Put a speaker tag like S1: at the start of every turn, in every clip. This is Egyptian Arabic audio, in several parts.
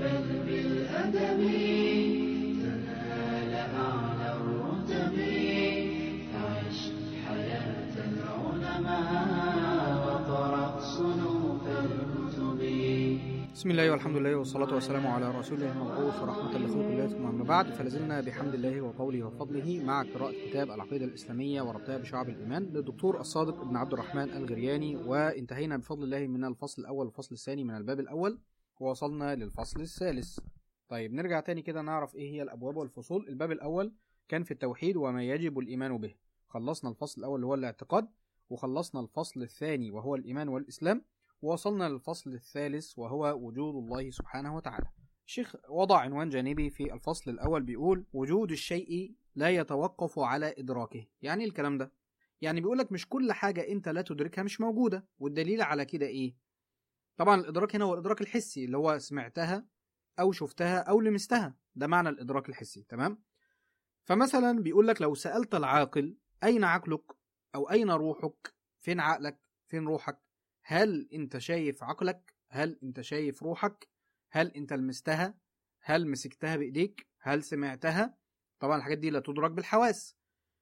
S1: بل بالأدب تنال أعلى الرتب فعش حياة العلماء وقرأ صنوف الكتب
S2: بسم الله والحمد لله والصلاة والسلام على رسوله المبعوث ورحمة لخلق الله ثم أما بعد فلازلنا بحمد الله وقوله وفضله مع قراءة كتاب العقيدة الإسلامية وربطها بشعب الإيمان للدكتور الصادق بن عبد الرحمن الغرياني وانتهينا بفضل الله من الفصل الأول والفصل الثاني من الباب الأول ووصلنا للفصل الثالث طيب نرجع تاني كده نعرف إيه هي الأبواب والفصول الباب الأول كان في التوحيد وما يجب الإيمان به خلصنا الفصل الأول اللي هو الاعتقاد وخلصنا الفصل الثاني وهو الإيمان والإسلام ووصلنا للفصل الثالث وهو وجود الله سبحانه وتعالى الشيخ وضع عنوان جانبي في الفصل الأول بيقول وجود الشيء لا يتوقف على إدراكه يعني إيه الكلام ده يعني بيقولك مش كل حاجة أنت لا تدركها مش موجودة والدليل على كده إيه طبعا الإدراك هنا هو الإدراك الحسي اللي هو سمعتها أو شفتها أو لمستها ده معنى الإدراك الحسي تمام فمثلا بيقولك لو سألت العاقل أين عقلك أو أين روحك فين عقلك فين روحك هل انت شايف عقلك هل انت شايف روحك هل انت لمستها هل مسكتها بايديك هل سمعتها طبعا الحاجات دي لا تدرك بالحواس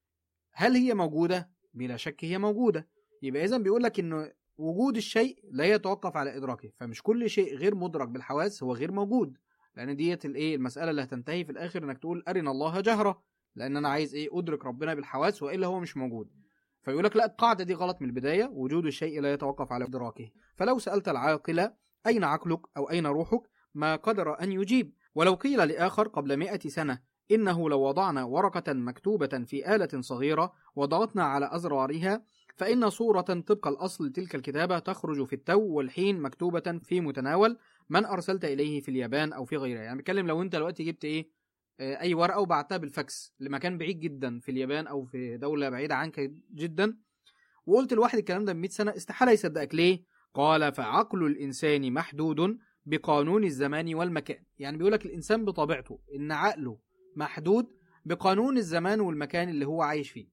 S2: هل هي موجوده بلا شك هي موجوده يبقى اذا بيقول لك ان وجود الشيء لا يتوقف على ادراكه فمش كل شيء غير مدرك بالحواس هو غير موجود لان ديت الايه المساله اللي هتنتهي في الاخر انك تقول ارنا الله جهره لان انا عايز ايه ادرك ربنا بالحواس والا هو مش موجود فيقول لك لا القاعدة دي غلط من البداية وجود الشيء لا يتوقف على إدراكه فلو سألت العاقل أين عقلك أو أين روحك ما قدر أن يجيب ولو قيل لآخر قبل مئة سنة إنه لو وضعنا ورقة مكتوبة في آلة صغيرة وضغطنا على أزرارها فإن صورة طبق الأصل تلك الكتابة تخرج في التو والحين مكتوبة في متناول من أرسلت إليه في اليابان أو في غيرها يعني بتكلم لو أنت دلوقتي جبت إيه اي ورقه وبعتها بالفاكس لمكان بعيد جدا في اليابان او في دوله بعيده عنك جدا وقلت لواحد الكلام ده ب 100 سنه استحاله يصدقك ليه قال فعقل الانسان محدود بقانون الزمان والمكان يعني بيقول لك الانسان بطبيعته ان عقله محدود بقانون الزمان والمكان اللي هو عايش فيه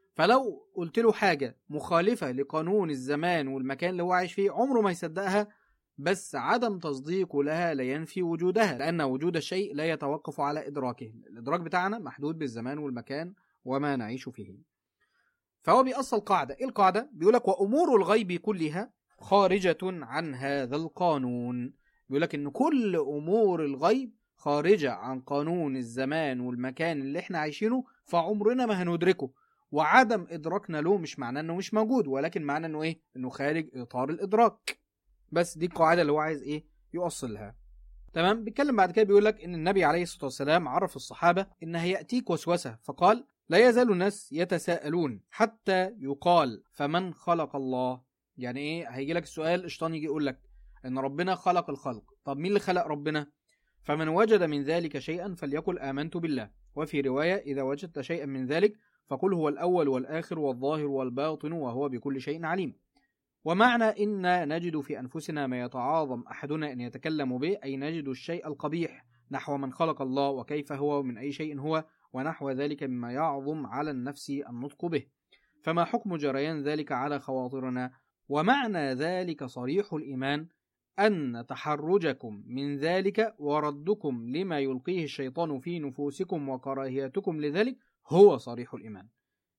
S2: فلو قلت له حاجه مخالفه لقانون الزمان والمكان اللي هو عايش فيه عمره ما يصدقها بس عدم تصديقه لها لا ينفي وجودها لأن وجود الشيء لا يتوقف على إدراكه الإدراك بتاعنا محدود بالزمان والمكان وما نعيش فيه فهو بيأصل قاعدة إيه القاعدة؟ بيقولك وأمور الغيب كلها خارجة عن هذا القانون بيقولك إن كل أمور الغيب خارجة عن قانون الزمان والمكان اللي احنا عايشينه فعمرنا ما هندركه وعدم إدراكنا له مش معناه إنه مش موجود ولكن معناه إنه إيه؟ إنه خارج إطار الإدراك بس دي القاعده اللي هو عايز ايه يوصلها تمام بيتكلم بعد كده بيقول لك ان النبي عليه الصلاه والسلام عرف الصحابه ان هياتيك وسوسه فقال لا يزال الناس يتساءلون حتى يقال فمن خلق الله يعني ايه هيجي لك السؤال الشيطان يجي يقول لك ان ربنا خلق الخلق طب مين اللي خلق ربنا فمن وجد من ذلك شيئا فليقل امنت بالله وفي روايه اذا وجدت شيئا من ذلك فقل هو الاول والاخر والظاهر والباطن وهو بكل شيء عليم ومعنى إن نجد في أنفسنا ما يتعاظم أحدنا أن يتكلم به أي نجد الشيء القبيح نحو من خلق الله وكيف هو ومن أي شيء هو ونحو ذلك مما يعظم على النفس النطق به فما حكم جريان ذلك على خواطرنا ومعنى ذلك صريح الإيمان أن تحرجكم من ذلك وردكم لما يلقيه الشيطان في نفوسكم وكراهيتكم لذلك هو صريح الإيمان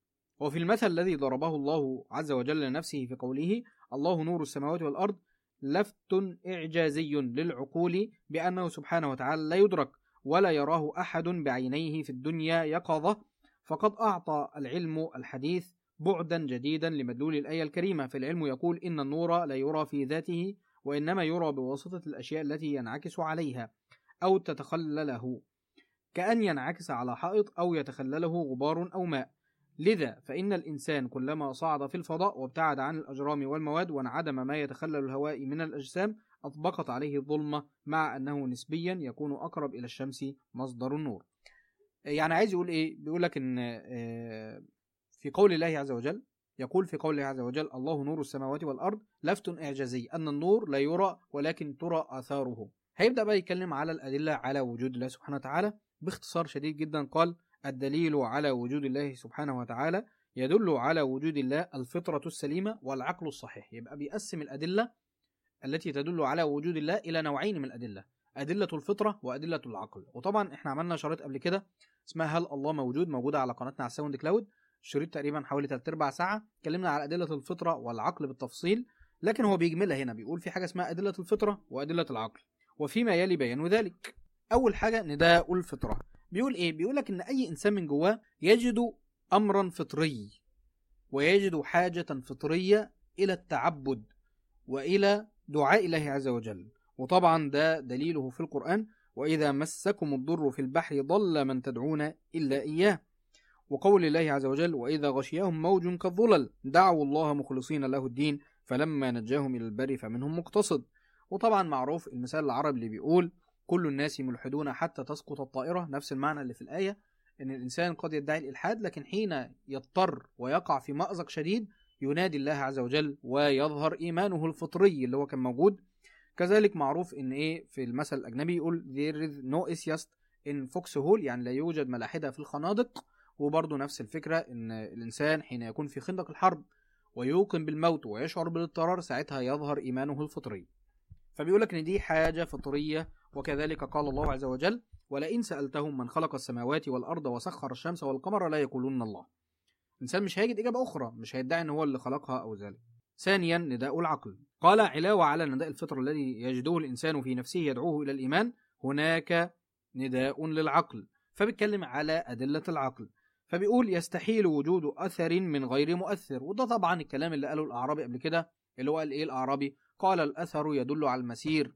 S2: وفي المثل الذي ضربه الله عز وجل لنفسه في قوله الله نور السماوات والأرض لفت إعجازي للعقول بأنه سبحانه وتعالى لا يدرك ولا يراه أحد بعينيه في الدنيا يقظة فقد أعطى العلم الحديث بعدا جديدا لمدلول الآية الكريمة فالعلم يقول إن النور لا يرى في ذاته وإنما يرى بواسطة الأشياء التي ينعكس عليها أو تتخلله كأن ينعكس على حائط أو يتخلله غبار أو ماء لذا فإن الإنسان كلما صعد في الفضاء وابتعد عن الأجرام والمواد وانعدم ما يتخلل الهواء من الأجسام أطبقت عليه الظلمة مع أنه نسبيا يكون أقرب إلى الشمس مصدر النور يعني عايز يقول إيه بيقول لك إن في قول الله عز وجل يقول في قوله عز وجل الله نور السماوات والأرض لفت إعجازي أن النور لا يرى ولكن ترى آثاره هيبدأ بقى يتكلم على الأدلة على وجود الله سبحانه وتعالى باختصار شديد جدا قال الدليل على وجود الله سبحانه وتعالى يدل على وجود الله الفطرة السليمة والعقل الصحيح يبقى بيقسم الأدلة التي تدل على وجود الله إلى نوعين من الأدلة أدلة الفطرة وأدلة العقل وطبعا احنا عملنا شريط قبل كده اسمها هل الله موجود موجودة على قناتنا على الساوند كلاود الشريط تقريبا حوالي 3 ارباع ساعة اتكلمنا على أدلة الفطرة والعقل بالتفصيل لكن هو بيجملها هنا بيقول في حاجة اسمها أدلة الفطرة وأدلة العقل وفيما يلي بيان ذلك أول حاجة نداء الفطرة بيقول إيه؟ بيقول لك إن أي إنسان من جواه يجد أمرا فطري ويجد حاجة فطرية إلى التعبد وإلى دعاء الله عز وجل وطبعا ده دليله في القرآن وإذا مسكم الضر في البحر ضل من تدعون إلا إياه وقول الله عز وجل وإذا غشيهم موج كالظلل دعوا الله مخلصين له الدين فلما نجاهم إلى البر فمنهم مقتصد وطبعا معروف المثال العربي اللي بيقول كل الناس ملحدون حتى تسقط الطائرة نفس المعنى اللي في الآية إن الإنسان قد يدعي الإلحاد لكن حين يضطر ويقع في مأزق شديد ينادي الله عز وجل ويظهر إيمانه الفطري اللي هو كان موجود كذلك معروف إن إيه في المثل الأجنبي يقول there is no atheist in foxhole يعني لا يوجد ملاحدة في الخنادق وبرضه نفس الفكرة إن الإنسان حين يكون في خندق الحرب ويوقن بالموت ويشعر بالاضطرار ساعتها يظهر إيمانه الفطري فبيقول لك إن دي حاجة فطرية وكذلك قال الله عز وجل ولئن سألتهم من خلق السماوات والأرض وسخر الشمس والقمر لا يقولون الله الإنسان مش هيجد إجابة أخرى مش هيدعي إن هو اللي خلقها أو ذلك ثانيا نداء العقل قال علاوة على نداء الفطر الذي يجده الإنسان في نفسه يدعوه إلى الإيمان هناك نداء للعقل فبيتكلم على أدلة العقل فبيقول يستحيل وجود أثر من غير مؤثر وده طبعا الكلام اللي قاله الأعرابي قبل كده اللي هو قال إيه الأعرابي قال الأثر يدل على المسير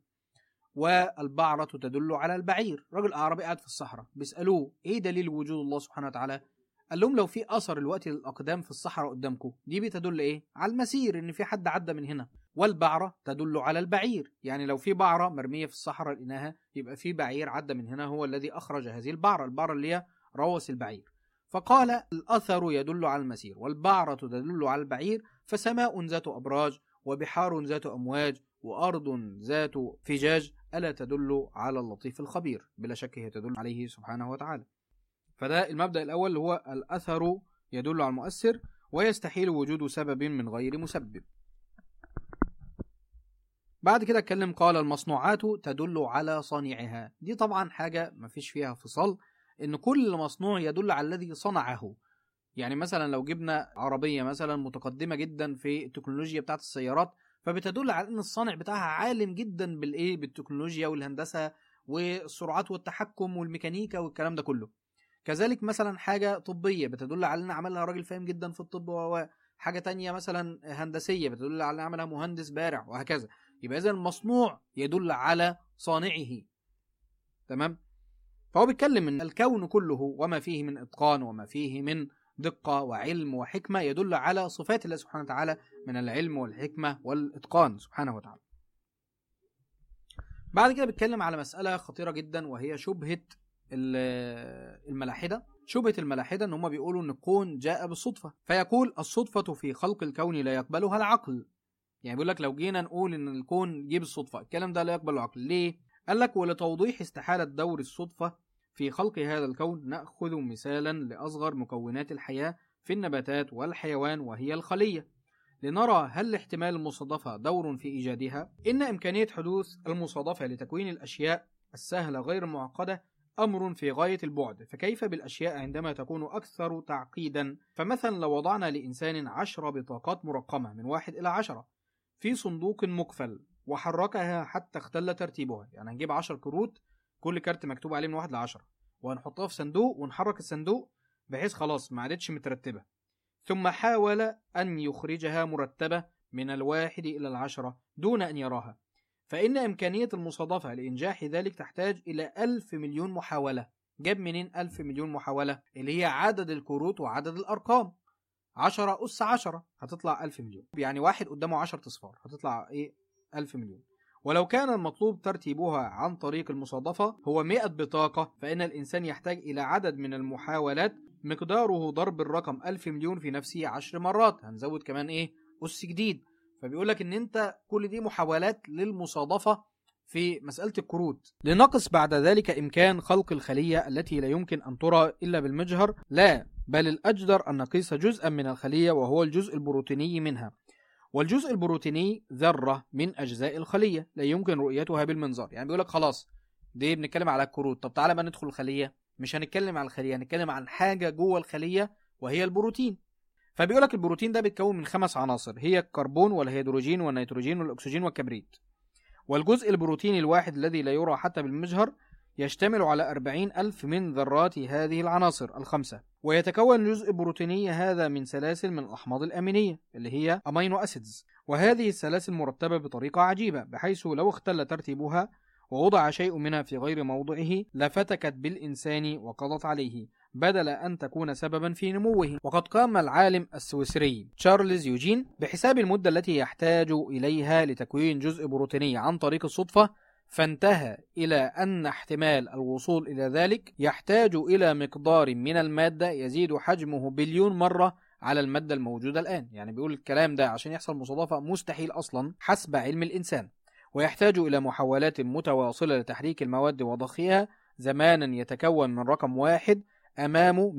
S2: والبعرة تدل على البعير راجل أعرابي قاعد في الصحراء بيسألوه إيه دليل وجود الله سبحانه وتعالى قال لهم لو في أثر الوقت للأقدام في الصحراء قدامكم دي بتدل إيه على المسير إن في حد عدى من هنا والبعرة تدل على البعير يعني لو في بعرة مرمية في الصحراء لقيناها يبقى في بعير عدى من هنا هو الذي أخرج هذه البعرة البعرة اللي هي روس البعير فقال الأثر يدل على المسير والبعرة تدل على البعير فسماء ذات أبراج وبحار ذات أمواج وأرض ذات فجاج ألا تدل على اللطيف الخبير بلا شك هي تدل عليه سبحانه وتعالى فده المبدأ الأول اللي هو الأثر يدل على المؤثر ويستحيل وجود سبب من غير مسبب بعد كده اتكلم قال المصنوعات تدل على صانعها دي طبعا حاجة مفيش فيها فصال ان كل مصنوع يدل على الذي صنعه يعني مثلا لو جبنا عربية مثلا متقدمة جدا في التكنولوجيا بتاعت السيارات فبتدل على ان الصانع بتاعها عالم جدا بالايه بالتكنولوجيا والهندسة والسرعات والتحكم والميكانيكا والكلام ده كله كذلك مثلا حاجة طبية بتدل على ان عملها راجل فاهم جدا في الطب و حاجة تانية مثلا هندسية بتدل على ان عملها مهندس بارع وهكذا يبقى اذا المصنوع يدل على صانعه تمام فهو بيتكلم ان الكون كله وما فيه من اتقان وما فيه من دقة وعلم وحكمة يدل على صفات الله سبحانه وتعالى من العلم والحكمة والإتقان سبحانه وتعالى بعد كده بيتكلم على مسألة خطيرة جدا وهي شبهة الملاحدة شبهة الملاحدة ان هم بيقولوا ان الكون جاء بالصدفة فيقول الصدفة في خلق الكون لا يقبلها العقل يعني بيقول لك لو جينا نقول ان الكون جه بالصدفة الكلام ده لا يقبل العقل ليه قال لك ولتوضيح استحالة دور الصدفة في خلق هذا الكون نأخذ مثالا لأصغر مكونات الحياة في النباتات والحيوان وهي الخلية لنرى هل لاحتمال المصادفة دور في إيجادها إن إمكانية حدوث المصادفة لتكوين الأشياء السهلة غير المعقدة أمر في غاية البعد فكيف بالأشياء عندما تكون أكثر تعقيدا فمثلا لو وضعنا لإنسان عشر بطاقات مرقمة من واحد إلى عشرة في صندوق مقفل وحركها حتى اختل ترتيبها يعني هنجيب عشر كروت كل كارت مكتوب عليه من واحد لعشرة وهنحطها في صندوق ونحرك الصندوق بحيث خلاص ما عادتش مترتبة ثم حاول أن يخرجها مرتبة من الواحد إلى العشرة دون أن يراها فإن إمكانية المصادفة لإنجاح ذلك تحتاج إلى ألف مليون محاولة جاب منين ألف مليون محاولة اللي هي عدد الكروت وعدد الأرقام عشرة أس عشرة هتطلع ألف مليون يعني واحد قدامه عشر أصفار هتطلع إيه ألف مليون ولو كان المطلوب ترتيبها عن طريق المصادفة هو 100 بطاقة فإن الإنسان يحتاج إلى عدد من المحاولات مقداره ضرب الرقم 1000 مليون في نفسه 10 مرات هنزود كمان إيه أس جديد فبيقول لك إن أنت كل دي محاولات للمصادفة في مسألة الكروت لنقص بعد ذلك إمكان خلق الخلية التي لا يمكن أن ترى إلا بالمجهر لا بل الأجدر أن نقيس جزءا من الخلية وهو الجزء البروتيني منها والجزء البروتيني ذرة من أجزاء الخلية لا يمكن رؤيتها بالمنظار يعني بيقول لك خلاص دي بنتكلم على الكروت طب تعالى بقى ندخل الخليه مش هنتكلم عن الخليه هنتكلم عن حاجه جوه الخليه وهي البروتين فبيقول لك البروتين ده بيتكون من خمس عناصر هي الكربون والهيدروجين والنيتروجين والاكسجين والكبريت والجزء البروتيني الواحد الذي لا يرى حتى بالمجهر يشتمل على أربعين ألف من ذرات هذه العناصر الخمسة ويتكون الجزء البروتيني هذا من سلاسل من الأحماض الأمينية اللي هي أمينو أسيدز وهذه السلاسل مرتبة بطريقة عجيبة بحيث لو اختل ترتيبها ووضع شيء منها في غير موضعه لفتكت بالإنسان وقضت عليه بدل أن تكون سببا في نموه وقد قام العالم السويسري تشارلز يوجين بحساب المدة التي يحتاج إليها لتكوين جزء بروتيني عن طريق الصدفة فانتهى إلى أن احتمال الوصول إلى ذلك يحتاج إلى مقدار من المادة يزيد حجمه بليون مرة على المادة الموجودة الآن يعني بيقول الكلام ده عشان يحصل مصادفة مستحيل أصلا حسب علم الإنسان ويحتاج إلى محاولات متواصلة لتحريك المواد وضخها زمانا يتكون من رقم واحد أمامه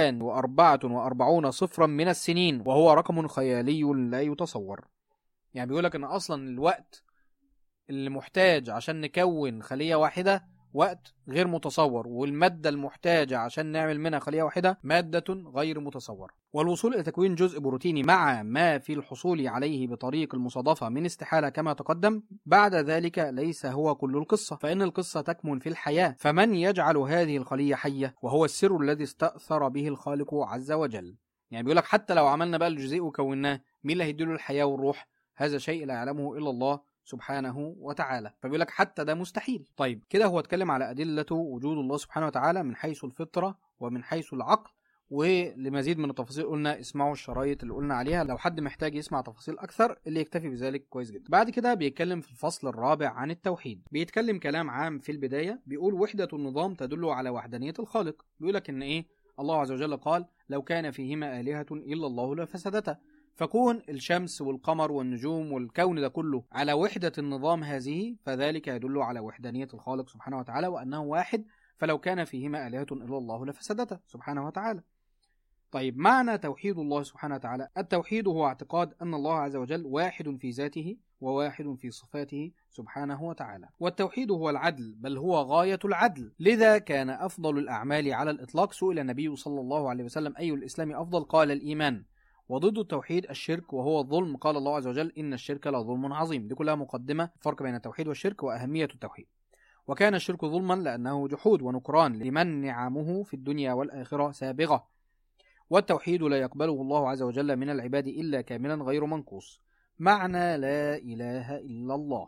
S2: 244 صفرا من السنين وهو رقم خيالي لا يتصور يعني بيقول لك ان اصلا الوقت اللي محتاج عشان نكون خلية واحدة وقت غير متصور والمادة المحتاجة عشان نعمل منها خلية واحدة مادة غير متصورة والوصول إلى تكوين جزء بروتيني مع ما في الحصول عليه بطريق المصادفة من استحالة كما تقدم بعد ذلك ليس هو كل القصة فإن القصة تكمن في الحياة فمن يجعل هذه الخلية حية وهو السر الذي استأثر به الخالق عز وجل يعني بيقول لك حتى لو عملنا بقى الجزيء وكوناه مين اللي هيديله الحياة والروح هذا شيء لا يعلمه إلا الله سبحانه وتعالى فبيقول لك حتى ده مستحيل طيب كده هو اتكلم على أدلة وجود الله سبحانه وتعالى من حيث الفطرة ومن حيث العقل ولمزيد من التفاصيل قلنا اسمعوا الشرايط اللي قلنا عليها لو حد محتاج يسمع تفاصيل اكثر اللي يكتفي بذلك كويس جدا بعد كده بيتكلم في الفصل الرابع عن التوحيد بيتكلم كلام عام في البدايه بيقول وحده النظام تدل على وحدانيه الخالق بيقول لك ان ايه الله عز وجل قال لو كان فيهما الهه الا الله لفسدتا فكون الشمس والقمر والنجوم والكون ده كله على وحدة النظام هذه فذلك يدل على وحدانية الخالق سبحانه وتعالى وأنه واحد فلو كان فيهما آلهة إلا الله لفسدتا سبحانه وتعالى طيب معنى توحيد الله سبحانه وتعالى التوحيد هو اعتقاد أن الله عز وجل واحد في ذاته وواحد في صفاته سبحانه وتعالى والتوحيد هو العدل بل هو غاية العدل لذا كان أفضل الأعمال على الإطلاق سئل النبي صلى الله عليه وسلم أي الإسلام أفضل قال الإيمان وضد التوحيد الشرك وهو الظلم قال الله عز وجل إن الشرك لظلم عظيم دي كلها مقدمة فرق بين التوحيد والشرك وأهمية التوحيد وكان الشرك ظلما لأنه جحود ونكران لمن نعمه في الدنيا والآخرة سابغة والتوحيد لا يقبله الله عز وجل من العباد إلا كاملا غير منقوص معنى لا إله إلا الله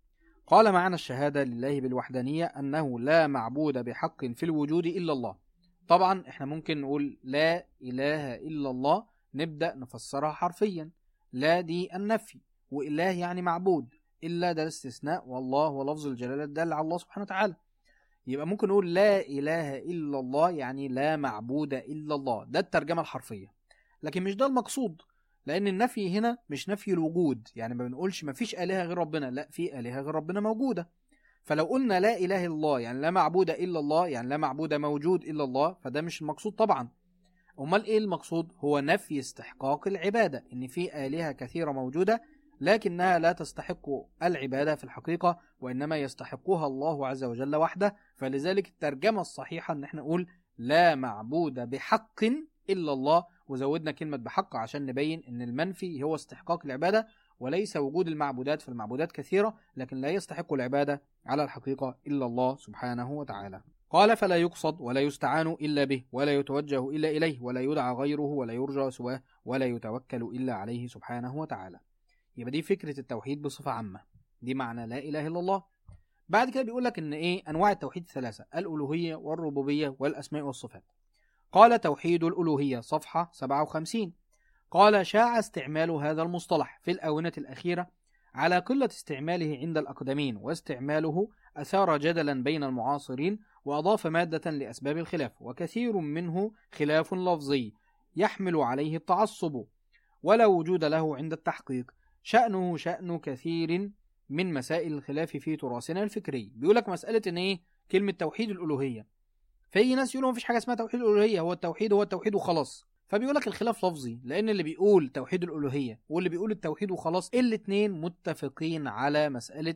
S2: قال معنى الشهادة لله بالوحدانية أنه لا معبود بحق في الوجود إلا الله طبعا احنا ممكن نقول لا إله إلا الله نبدأ نفسرها حرفيا لا دي النفي وإله يعني معبود إلا ده الاستثناء والله ولفظ الجلالة الدال على الله سبحانه وتعالى يبقى ممكن نقول لا إله إلا الله يعني لا معبود إلا الله ده الترجمة الحرفية لكن مش ده المقصود لأن النفي هنا مش نفي الوجود يعني ما بنقولش ما فيش آلهة غير ربنا لا في آلهة غير ربنا موجودة فلو قلنا لا إله إلا الله يعني لا معبود إلا الله يعني لا معبود موجود إلا الله فده مش المقصود طبعا أمال إيه المقصود هو نفي استحقاق العبادة إن في آلهة كثيرة موجودة لكنها لا تستحق العبادة في الحقيقة وإنما يستحقها الله عز وجل وحده فلذلك الترجمة الصحيحة إن احنا نقول لا معبود بحق إلا الله وزودنا كلمة بحق عشان نبين إن المنفي هو استحقاق العبادة وليس وجود المعبودات فالمعبودات كثيرة لكن لا يستحق العبادة على الحقيقة إلا الله سبحانه وتعالى قال فلا يقصد ولا يستعان إلا به ولا يتوجه إلا إليه ولا يدعى غيره ولا يرجى سواه ولا يتوكل إلا عليه سبحانه وتعالى يبقى دي فكرة التوحيد بصفة عامة دي معنى لا إله إلا الله بعد كده بيقول لك إن إيه أنواع التوحيد ثلاثة الألوهية والربوبية والأسماء والصفات قال توحيد الألوهية صفحة 57 قال شاع استعمال هذا المصطلح في الآونة الأخيرة على قلة استعماله عند الأقدمين واستعماله أثار جدلا بين المعاصرين وأضاف مادة لأسباب الخلاف وكثير منه خلاف لفظي يحمل عليه التعصب ولا وجود له عند التحقيق شأنه شأن كثير من مسائل الخلاف في تراثنا الفكري بيقول لك مسألة إن إيه كلمة توحيد الألوهية في ناس يقولوا مفيش حاجة اسمها توحيد الألوهية هو التوحيد هو التوحيد وخلاص فبيقول لك الخلاف لفظي لأن اللي بيقول توحيد الألوهية واللي بيقول التوحيد وخلاص الاتنين متفقين على مسألة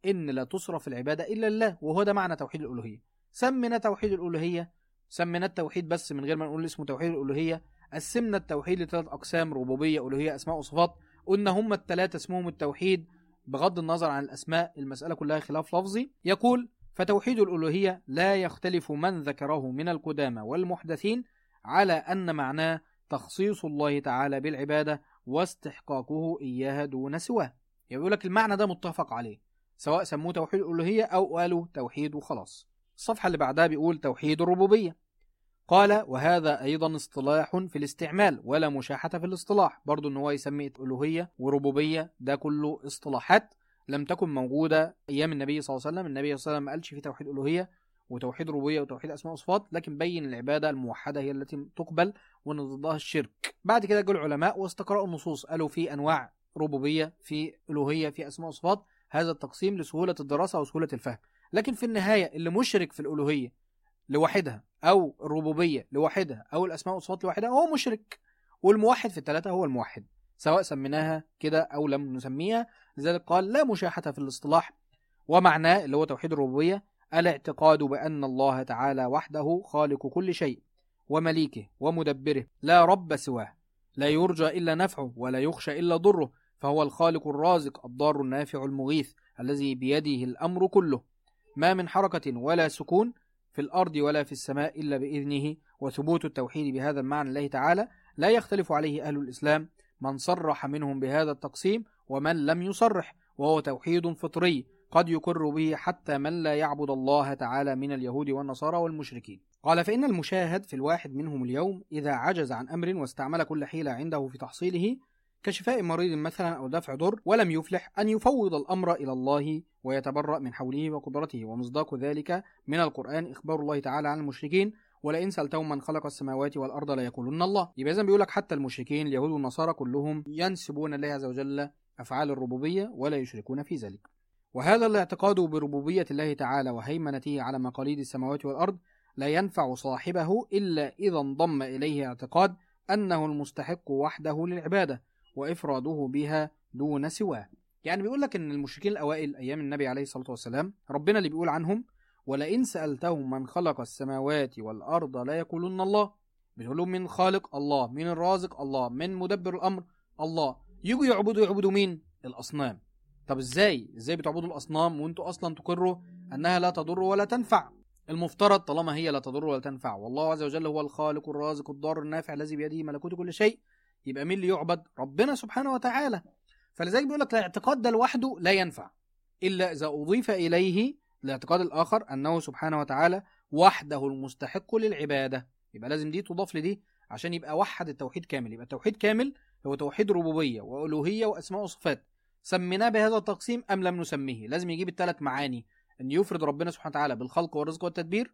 S2: ان لا تصرف العباده الا لله وهو ده معنى توحيد الالوهيه سمنا توحيد الالوهيه سمينا التوحيد بس من غير ما نقول اسمه توحيد الالوهيه قسمنا التوحيد لثلاث اقسام ربوبيه الوهيه اسماء وصفات قلنا هم الثلاثه اسمهم التوحيد بغض النظر عن الاسماء المساله كلها خلاف لفظي يقول فتوحيد الالوهيه لا يختلف من ذكره من القدامى والمحدثين على ان معناه تخصيص الله تعالى بالعباده واستحقاقه اياها دون سواه يعني بيقول لك المعنى ده متفق عليه سواء سموه توحيد الالوهيه او قالوا توحيد وخلاص الصفحه اللي بعدها بيقول توحيد الربوبيه قال وهذا ايضا اصطلاح في الاستعمال ولا مشاحه في الاصطلاح برضو ان هو يسمي الوهيه وربوبيه ده كله اصطلاحات لم تكن موجوده ايام النبي صلى الله عليه وسلم النبي صلى الله عليه وسلم ما قالش في توحيد الوهيه وتوحيد ربوبيه وتوحيد اسماء وصفات لكن بين العباده الموحده هي التي تقبل وان ضدها الشرك بعد كده جاء العلماء واستقرأوا النصوص قالوا في انواع ربوبيه في الوهيه في اسماء وصفات هذا التقسيم لسهوله الدراسه وسهوله الفهم لكن في النهايه اللي مشرك في الالوهيه لوحدها او الربوبيه لوحدها او الاسماء والصفات لوحدها هو مشرك والموحد في الثلاثه هو الموحد سواء سميناها كده او لم نسميها لذلك قال لا مشاحه في الاصطلاح ومعناه اللي هو توحيد الربوبيه الاعتقاد بان الله تعالى وحده خالق كل شيء ومليكه ومدبره لا رب سواه لا يرجى الا نفعه ولا يخشى الا ضره فهو الخالق الرازق الضار النافع المغيث الذي بيده الامر كله ما من حركه ولا سكون في الارض ولا في السماء الا باذنه وثبوت التوحيد بهذا المعنى الله تعالى لا يختلف عليه اهل الاسلام من صرح منهم بهذا التقسيم ومن لم يصرح وهو توحيد فطري قد يقر به حتى من لا يعبد الله تعالى من اليهود والنصارى والمشركين قال فإن المشاهد في الواحد منهم اليوم إذا عجز عن أمر واستعمل كل حيلة عنده في تحصيله كشفاء مريض مثلا أو دفع ضر ولم يفلح أن يفوض الأمر إلى الله ويتبرأ من حوله وقدرته ومصداق ذلك من القرآن إخبار الله تعالى عن المشركين ولئن سألتهم من خلق السماوات والأرض ليقولن الله يبقى إذا بيقول لك حتى المشركين اليهود والنصارى كلهم ينسبون الله عز وجل أفعال الربوبية ولا يشركون في ذلك وهذا الاعتقاد بربوبية الله تعالى وهيمنته على مقاليد السماوات والأرض لا ينفع صاحبه إلا إذا انضم إليه اعتقاد أنه المستحق وحده للعبادة وإفراده بها دون سواه يعني بيقول لك ان المشركين الاوائل ايام النبي عليه الصلاه والسلام ربنا اللي بيقول عنهم ولئن سالتهم من خلق السماوات والارض لا يقولون الله بيقول لهم من خالق الله من الرازق الله من مدبر الامر الله يجوا يعبدوا يعبدوا مين الاصنام طب ازاي ازاي بتعبدوا الاصنام وانتوا اصلا تقروا انها لا تضر ولا تنفع المفترض طالما هي لا تضر ولا تنفع والله عز وجل هو الخالق الرازق الضار النافع الذي بيده ملكوت كل شيء يبقى مين اللي يعبد ربنا سبحانه وتعالى فلذلك بيقول لك الاعتقاد ده لوحده لا ينفع الا اذا اضيف اليه الاعتقاد الاخر انه سبحانه وتعالى وحده المستحق للعباده يبقى لازم دي تضاف لدي عشان يبقى وحد التوحيد كامل يبقى التوحيد كامل هو توحيد ربوبيه والوهيه واسماء وصفات سميناه بهذا التقسيم ام لم نسميه لازم يجيب الثلاث معاني ان يفرد ربنا سبحانه وتعالى بالخلق والرزق والتدبير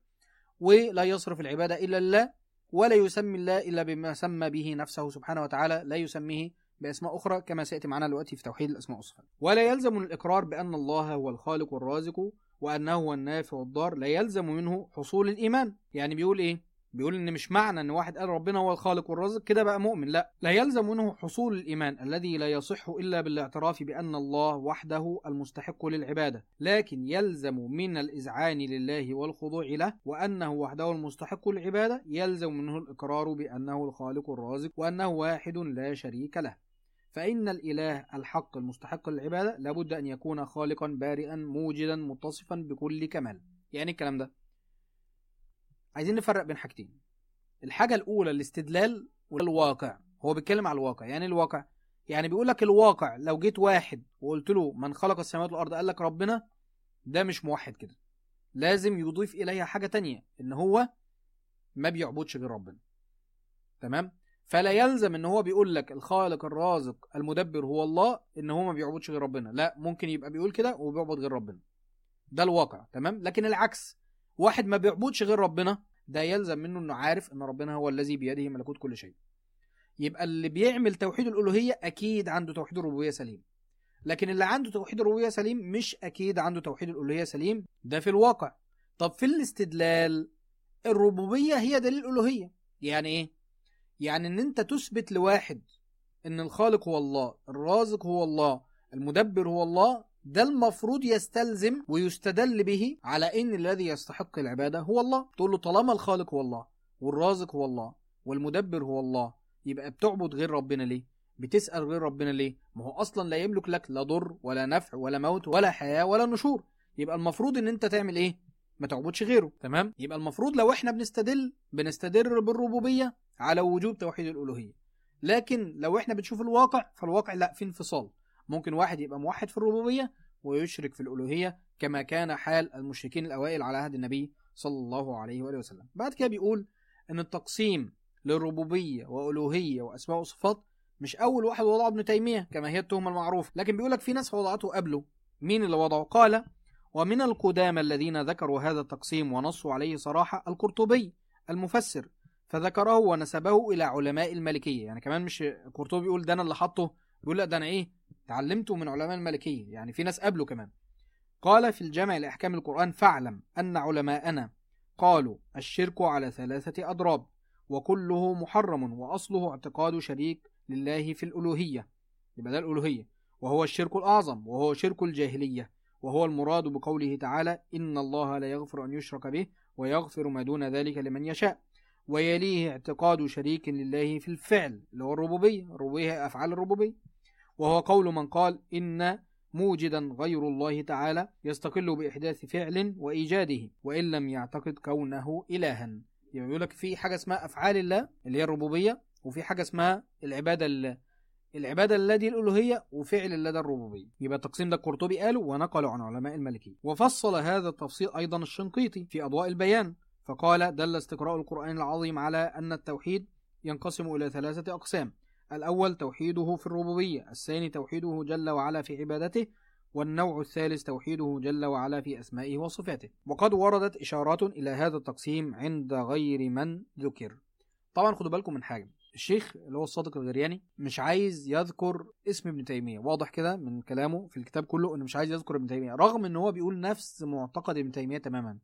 S2: ولا يصرف العباده الا لله ولا يسمي الله الا بما سمى به نفسه سبحانه وتعالى لا يسميه باسماء اخرى كما سياتي معنا دلوقتي في توحيد الاسماء والصفات ولا يلزم الاقرار بان الله هو الخالق والرازق وانه هو النافع والضار لا يلزم منه حصول الايمان يعني بيقول ايه بيقول ان مش معنى ان واحد قال ربنا هو الخالق والرازق كده بقى مؤمن لا لا يلزم منه حصول الايمان الذي لا يصح الا بالاعتراف بان الله وحده المستحق للعباده لكن يلزم من الاذعان لله والخضوع له وانه وحده المستحق للعباده يلزم منه الاقرار بانه الخالق الرازق وانه واحد لا شريك له فإن الإله الحق المستحق للعبادة لابد أن يكون خالقا بارئا موجدا متصفا بكل كمال يعني الكلام ده عايزين نفرق بين حاجتين الحاجة الأولى الاستدلال والواقع هو بيتكلم على الواقع يعني الواقع يعني بيقول لك الواقع لو جيت واحد وقلت له من خلق السماوات والأرض قال لك ربنا ده مش موحد كده لازم يضيف إليها حاجة تانية إن هو ما بيعبدش غير ربنا تمام فلا يلزم ان هو بيقول لك الخالق الرازق المدبر هو الله ان هو ما بيعبدش غير ربنا لا ممكن يبقى بيقول كده وبيعبد غير ربنا ده الواقع تمام لكن العكس واحد ما بيعبدش غير ربنا ده يلزم منه انه عارف ان ربنا هو الذي بيده ملكوت كل شيء يبقى اللي بيعمل توحيد الالوهيه اكيد عنده توحيد الربوبيه سليم لكن اللي عنده توحيد الربوبيه سليم مش اكيد عنده توحيد الالوهيه سليم ده في الواقع طب في الاستدلال الربوبيه هي دليل الالوهيه يعني ايه يعني ان انت تثبت لواحد ان الخالق هو الله الرازق هو الله المدبر هو الله ده المفروض يستلزم ويستدل به على ان الذي يستحق العباده هو الله تقول له طالما الخالق هو الله والرازق هو الله والمدبر هو الله يبقى بتعبد غير ربنا ليه بتسال غير ربنا ليه ما هو اصلا لا يملك لك لا ضر ولا نفع ولا موت ولا حياه ولا نشور يبقى المفروض ان انت تعمل ايه ما تعبدش غيره تمام يبقى المفروض لو احنا بنستدل بنستدر بالربوبيه على وجوب توحيد الالوهيه لكن لو احنا بنشوف الواقع فالواقع لا في انفصال ممكن واحد يبقى موحد في الربوبيه ويشرك في الالوهيه كما كان حال المشركين الاوائل على عهد النبي صلى الله عليه واله وسلم بعد كده بيقول ان التقسيم للربوبيه والوهيه واسماء وصفات مش اول واحد وضعه ابن تيميه كما هي التهمه المعروفه لكن بيقول لك في ناس وضعته قبله مين اللي وضعه قال ومن القدامى الذين ذكروا هذا التقسيم ونصوا عليه صراحه القرطبي المفسر فذكره ونسبه الى علماء المالكيه يعني كمان مش القرطبي بيقول ده انا اللي حاطه بيقول لا ده انا ايه تعلمته من علماء المالكيه يعني في ناس قبله كمان قال في الجامع لاحكام القران فاعلم ان علماءنا قالوا الشرك على ثلاثه اضراب وكله محرم واصله اعتقاد شريك لله في الالوهيه يبقى ده الالوهيه وهو الشرك الاعظم وهو شرك الجاهليه وهو المراد بقوله تعالى ان الله لا يغفر ان يشرك به ويغفر ما دون ذلك لمن يشاء ويليه اعتقاد شريك لله في الفعل اللي هو الربوبيه الربوبيه هي افعال الربوبيه وهو قول من قال ان موجدا غير الله تعالى يستقل باحداث فعل وايجاده وان لم يعتقد كونه الها يبقى بيقول لك في حاجه اسمها افعال الله اللي هي الربوبيه وفي حاجه اسمها العباده لله العباده لله دي الالوهيه وفعل الله ده الربوبيه يبقى التقسيم ده القرطبي قاله ونقله عن علماء المالكيه وفصل هذا التفصيل ايضا الشنقيطي في اضواء البيان فقال دل استقراء القران العظيم على ان التوحيد ينقسم الى ثلاثه اقسام الاول توحيده في الربوبيه الثاني توحيده جل وعلا في عبادته والنوع الثالث توحيده جل وعلا في اسمائه وصفاته وقد وردت اشارات الى هذا التقسيم عند غير من ذكر طبعا خدوا بالكم من حاجه الشيخ اللي هو الصادق الغرياني مش عايز يذكر اسم ابن تيميه واضح كده من كلامه في الكتاب كله انه مش عايز يذكر ابن تيميه رغم ان هو بيقول نفس معتقد ابن تيميه تماما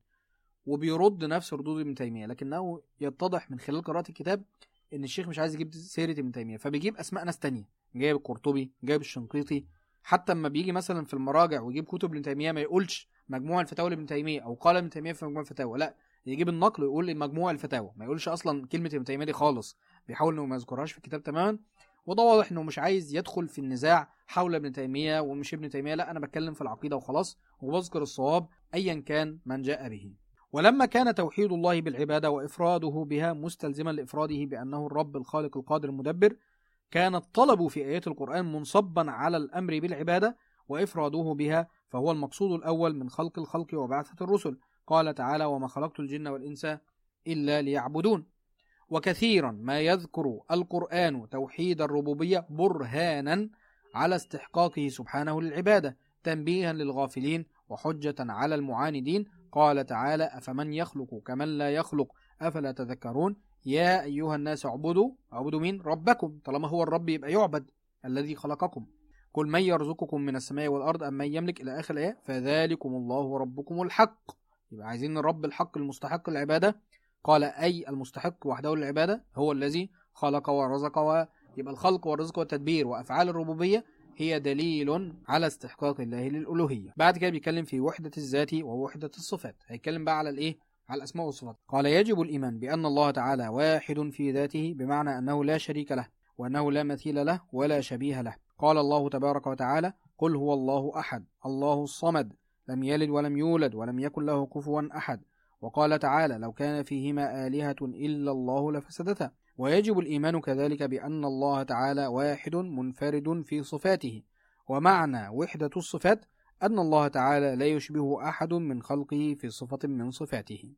S2: وبيرد نفس ردود ابن تيميه لكنه يتضح من خلال قراءه الكتاب ان الشيخ مش عايز يجيب سيره ابن تيميه فبيجيب اسماء ناس تانية جايب القرطبي جايب الشنقيطي حتى اما بيجي مثلا في المراجع ويجيب كتب ابن تيميه ما يقولش مجموع الفتاوى لابن تيميه او قال ابن تيميه في مجموع الفتاوى لا يجيب النقل ويقول مجموع الفتاوى ما يقولش اصلا كلمه ابن تيميه دي خالص بيحاول انه ما يذكرهاش في الكتاب تماما وده واضح انه مش عايز يدخل في النزاع حول ابن تيميه ومش ابن تيميه لا انا بتكلم في العقيده وخلاص وبذكر الصواب ايا كان من جاء به ولما كان توحيد الله بالعباده وافراده بها مستلزما لافراده بانه الرب الخالق القادر المدبر كان الطلب في ايات القران منصبا على الامر بالعباده وافراده بها فهو المقصود الاول من خلق الخلق وبعثه الرسل قال تعالى وما خلقت الجن والانس الا ليعبدون وكثيرا ما يذكر القرآن توحيد الربوبية برهانا على استحقاقه سبحانه للعبادة تنبيها للغافلين وحجة على المعاندين قال تعالى أفمن يخلق كمن لا يخلق أفلا تذكرون يا أيها الناس اعبدوا اعبدوا مين ربكم طالما هو الرب يبقى يعبد الذي خلقكم قل من يرزقكم من السماء والأرض أم من يملك إلى آخر الآية فذلكم الله ربكم الحق يبقى عايزين الرب الحق المستحق العبادة قال أي المستحق وحده للعبادة هو الذي خلق ورزق ويبقى الخلق والرزق والتدبير وأفعال الربوبية هي دليل على استحقاق الله للألوهية بعد كده بيتكلم في وحدة الذات ووحدة الصفات هيتكلم بقى على الإيه على الأسماء والصفات قال يجب الإيمان بأن الله تعالى واحد في ذاته بمعنى أنه لا شريك له وأنه لا مثيل له ولا شبيه له قال الله تبارك وتعالى قل هو الله أحد الله الصمد لم يلد ولم يولد ولم يكن له كفوا أحد وقال تعالى لو كان فيهما آلهة إلا الله لفسدتا ويجب الإيمان كذلك بأن الله تعالى واحد منفرد في صفاته ومعنى وحدة الصفات أن الله تعالى لا يشبه أحد من خلقه في صفة من صفاته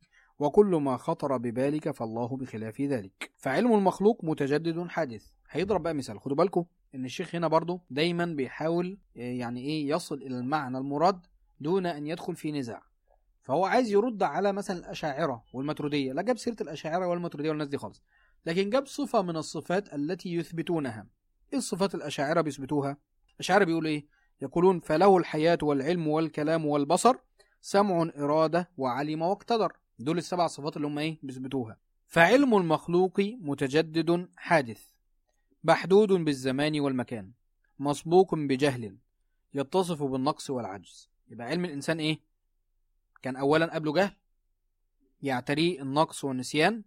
S2: وكل ما خطر ببالك فالله بخلاف ذلك فعلم المخلوق متجدد حادث هيضرب بقى مثال خدوا بالكم ان الشيخ هنا برضه دايما بيحاول يعني ايه يصل الى المعنى المراد دون ان يدخل في نزاع فهو عايز يرد على مثلا الاشاعره والماتروديه لا جاب سيره الاشاعره والماتروديه والناس دي خالص لكن جاب صفه من الصفات التي يثبتونها ايه الصفات الاشاعره بيثبتوها الاشاعره بيقولوا ايه يقولون فله الحياه والعلم والكلام والبصر سمع اراده وعلم واقتدر دول السبع صفات اللي هم ايه بيثبتوها فعلم المخلوق متجدد حادث محدود بالزمان والمكان مسبوق بجهل يتصف بالنقص والعجز يبقى علم الإنسان إيه؟ كان أولا قبله جهل يعتريه النقص والنسيان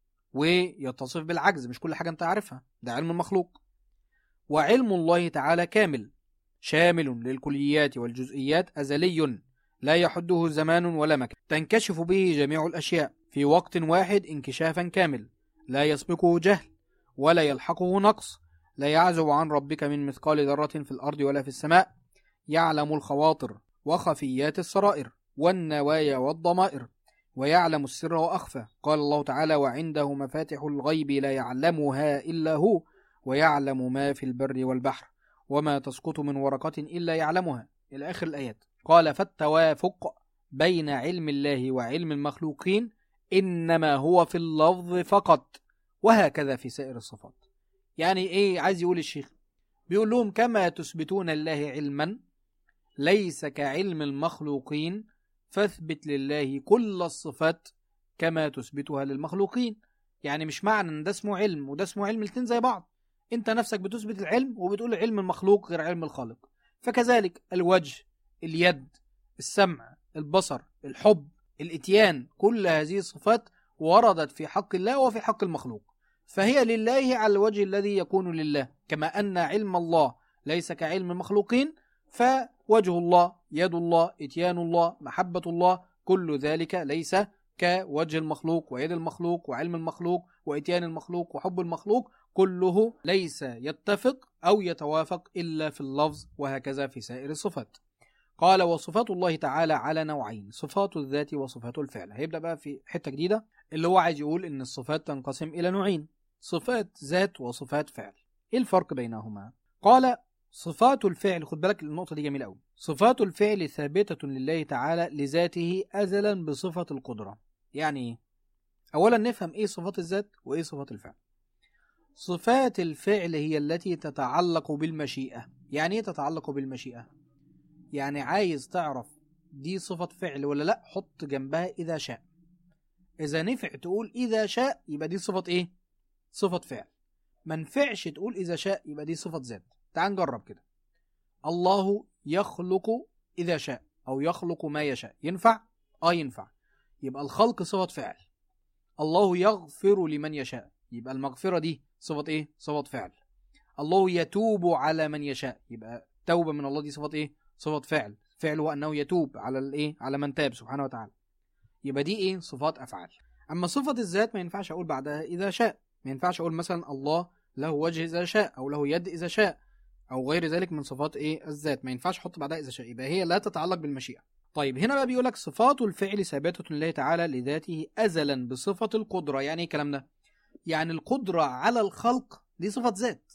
S2: ويتصف بالعجز مش كل حاجة أنت عارفها ده علم المخلوق وعلم الله تعالى كامل شامل للكليات والجزئيات أزلي لا يحده زمان ولا مكان تنكشف به جميع الأشياء في وقت واحد انكشافا كامل لا يسبقه جهل ولا يلحقه نقص لا يعزب عن ربك من مثقال ذرة في الأرض ولا في السماء يعلم الخواطر وخفيات السرائر والنوايا والضمائر ويعلم السر وأخفى قال الله تعالى وعنده مفاتح الغيب لا يعلمها إلا هو ويعلم ما في البر والبحر وما تسقط من ورقة إلا يعلمها إلى آخر الآيات قال فالتوافق بين علم الله وعلم المخلوقين إنما هو في اللفظ فقط وهكذا في سائر الصفات يعني إيه عايز يقول الشيخ بيقول لهم كما تثبتون الله علما ليس كعلم المخلوقين فاثبت لله كل الصفات كما تثبتها للمخلوقين يعني مش معنى ان ده اسمه علم وده اسمه علم الاتنين زي بعض انت نفسك بتثبت العلم وبتقول علم المخلوق غير علم الخالق فكذلك الوجه اليد السمع البصر الحب الاتيان كل هذه الصفات وردت في حق الله وفي حق المخلوق فهي لله على الوجه الذي يكون لله كما أن علم الله ليس كعلم المخلوقين فوجه الله يد الله اتيان الله محبة الله كل ذلك ليس كوجه المخلوق ويد المخلوق وعلم المخلوق واتيان المخلوق وحب المخلوق كله ليس يتفق أو يتوافق إلا في اللفظ وهكذا في سائر الصفات قال وصفات الله تعالى على نوعين صفات الذات وصفات الفعل هيبدأ بقى في حتة جديدة اللي هو عايز يقول إن الصفات تنقسم إلى نوعين صفات ذات وصفات فعل إيه الفرق بينهما قال صفات الفعل خد بالك النقطة دي جميلة أوي صفات الفعل ثابتة لله تعالى لذاته أزلا بصفة القدرة يعني إيه؟ أولا نفهم إيه صفات الذات وإيه صفات الفعل صفات الفعل هي التي تتعلق بالمشيئة يعني إيه تتعلق بالمشيئة يعني عايز تعرف دي صفة فعل ولا لا حط جنبها إذا شاء إذا نفع تقول إذا شاء يبقى دي صفة إيه صفة فعل ما نفعش تقول إذا شاء يبقى دي صفة ذات تعال نجرب كده الله يخلق إذا شاء أو يخلق ما يشاء ينفع؟ آه ينفع يبقى الخلق صفة فعل الله يغفر لمن يشاء يبقى المغفرة دي صفة إيه؟ صفة فعل الله يتوب على من يشاء يبقى توبة من الله دي صفة إيه؟ صفة فعل فعل هو أنه يتوب على الإيه؟ على من تاب سبحانه وتعالى يبقى دي إيه؟ صفات أفعال أما صفة الذات ما ينفعش أقول بعدها إذا شاء ما ينفعش أقول مثلا الله له وجه إذا شاء أو له يد إذا شاء أو غير ذلك من صفات إيه الذات ما ينفعش أحط بعدها إذا شاء يبقى هي لا تتعلق بالمشيئة طيب هنا بقى بيقول لك صفات الفعل ثابتة لله تعالى لذاته أزلا بصفة القدرة يعني إيه الكلام ده؟ يعني القدرة على الخلق دي صفة ذات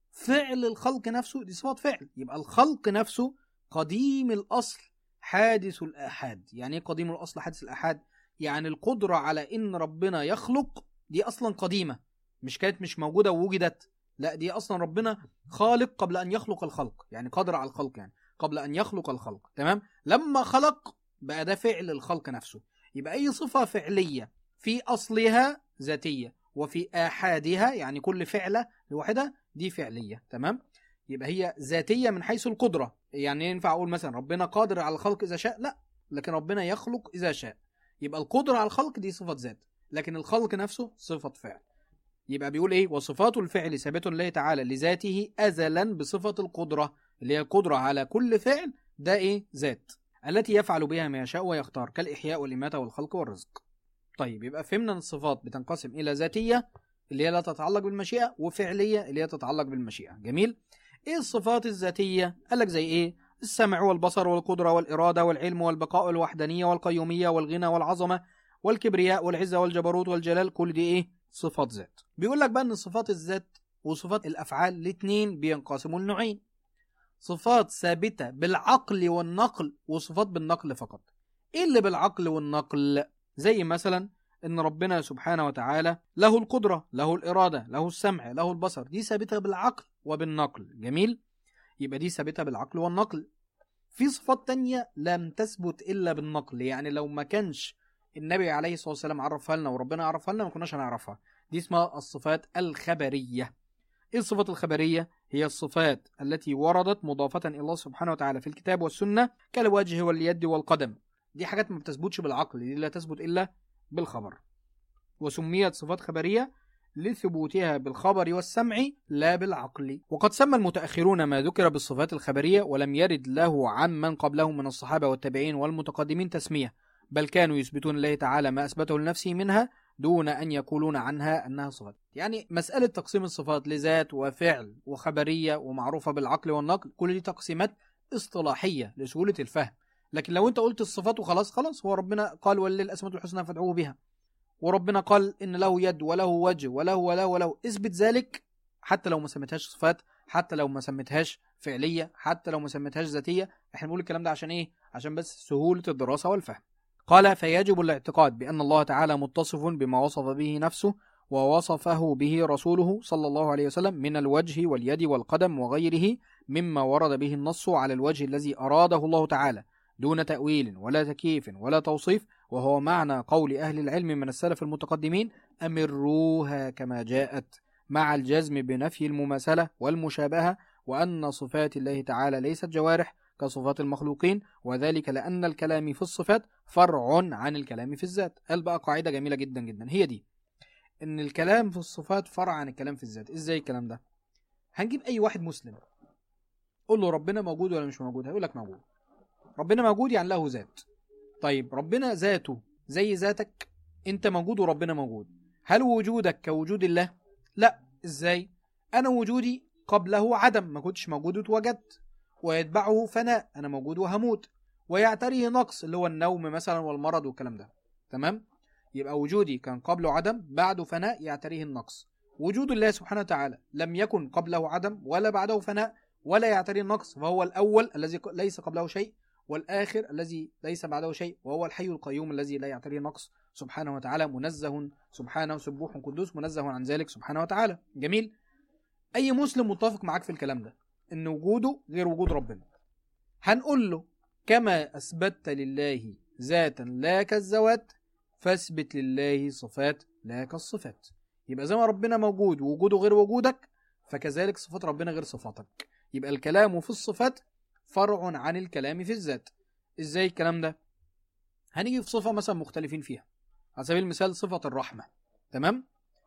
S2: فعل الخلق نفسه دي صفة فعل يبقى الخلق نفسه قديم الأصل حادث الآحاد يعني إيه قديم الأصل حادث الآحاد يعني القدرة على إن ربنا يخلق دي أصلا قديمة مش كانت مش موجودة ووجدت لا دي أصلا ربنا خالق قبل أن يخلق الخلق يعني قادر على الخلق يعني قبل أن يخلق الخلق تمام لما خلق بقى ده فعل الخلق نفسه يبقى أي صفة فعلية في أصلها ذاتية وفي آحادها يعني كل فعلة لوحدها دي فعلية تمام يبقى هي ذاتية من حيث القدرة يعني ينفع أقول مثلا ربنا قادر على الخلق إذا شاء لا لكن ربنا يخلق إذا شاء يبقى القدرة على الخلق دي صفة ذات لكن الخلق نفسه صفة فعل يبقى بيقول ايه وصفات الفعل ثابت لله تعالى لذاته ازلا بصفه القدره اللي هي القدره على كل فعل ده ايه ذات التي يفعل بها ما يشاء ويختار كالاحياء والاماته والخلق والرزق طيب يبقى فهمنا ان الصفات بتنقسم الى ذاتيه اللي هي لا تتعلق بالمشيئه وفعليه اللي هي تتعلق بالمشيئه جميل ايه الصفات الذاتيه قال لك زي ايه السمع والبصر والقدره والاراده والعلم والبقاء والوحدانيه والقيوميه والغنى والعظمه والكبرياء والعزه والجبروت والجلال كل دي ايه صفات ذات بيقول لك بقى ان صفات الذات وصفات الافعال الاثنين بينقسموا لنوعين صفات ثابته بالعقل والنقل وصفات بالنقل فقط ايه اللي بالعقل والنقل زي مثلا ان ربنا سبحانه وتعالى له القدره له الاراده له السمع له البصر دي ثابته بالعقل وبالنقل جميل يبقى دي ثابته بالعقل والنقل في صفات تانية لم تثبت الا بالنقل يعني لو ما كانش النبي عليه الصلاه والسلام عرفها لنا وربنا عرفها لنا ما كناش هنعرفها دي اسمها الصفات الخبريه ايه الصفات الخبريه هي الصفات التي وردت مضافة إلى الله سبحانه وتعالى في الكتاب والسنة كالوجه واليد والقدم دي حاجات ما بتثبتش بالعقل دي لا تثبت إلا بالخبر وسميت صفات خبرية لثبوتها بالخبر والسمع لا بالعقل وقد سمى المتأخرون ما ذكر بالصفات الخبرية ولم يرد له عن من قبله من الصحابة والتابعين والمتقدمين تسمية بل كانوا يثبتون الله تعالى ما أثبته لنفسه منها دون أن يقولون عنها أنها صفات يعني مسألة تقسيم الصفات لذات وفعل وخبرية ومعروفة بالعقل والنقل كل دي تقسيمات اصطلاحية لسهولة الفهم لكن لو انت قلت الصفات وخلاص خلاص هو ربنا قال ولله الأسماء الحسنى فادعوه بها وربنا قال ان له يد وله وجه وله وله وله اثبت ذلك حتى لو ما سميتهاش صفات حتى لو ما سميتهاش فعليه حتى لو ما سميتهاش ذاتيه احنا بنقول الكلام ده عشان ايه عشان بس سهوله الدراسه والفهم قال فيجب الاعتقاد بان الله تعالى متصف بما وصف به نفسه ووصفه به رسوله صلى الله عليه وسلم من الوجه واليد والقدم وغيره مما ورد به النص على الوجه الذي اراده الله تعالى دون تاويل ولا تكييف ولا توصيف وهو معنى قول أهل العلم من السلف المتقدمين أمروها كما جاءت مع الجزم بنفي المماثلة والمشابهة وأن صفات الله تعالى ليست جوارح كصفات المخلوقين وذلك لأن الكلام في الصفات فرع عن الكلام في الذات قال بقى قاعدة جميلة جدا جدا هي دي إن الكلام في الصفات فرع عن الكلام في الذات إزاي الكلام ده هنجيب أي واحد مسلم قول له ربنا موجود ولا مش موجود هيقول لك موجود ربنا موجود يعني له ذات طيب ربنا ذاته زي ذاتك انت موجود وربنا موجود هل وجودك كوجود الله لا ازاي انا وجودي قبله عدم ما كنتش موجود واتوجدت ويتبعه فناء انا موجود وهموت ويعتريه نقص اللي هو النوم مثلا والمرض والكلام ده تمام يبقى وجودي كان قبله عدم بعده فناء يعتريه النقص وجود الله سبحانه وتعالى لم يكن قبله عدم ولا بعده فناء ولا يعتريه النقص فهو الاول الذي ليس قبله شيء والآخر الذي ليس بعده شيء وهو الحي القيوم الذي لا يعتريه نقص سبحانه وتعالى منزه سبحانه سبوح قدوس منزه عن ذلك سبحانه وتعالى جميل أي مسلم متفق معاك في الكلام ده إن وجوده غير وجود ربنا هنقول له كما أثبتت لله ذاتا لا كالذوات فاثبت لله صفات لا كالصفات يبقى زي ما ربنا موجود ووجوده غير وجودك فكذلك صفات ربنا غير صفاتك يبقى الكلام في الصفات فرع عن الكلام في الذات ازاي الكلام ده هنيجي في صفة مثلا مختلفين فيها على سبيل المثال صفة الرحمة تمام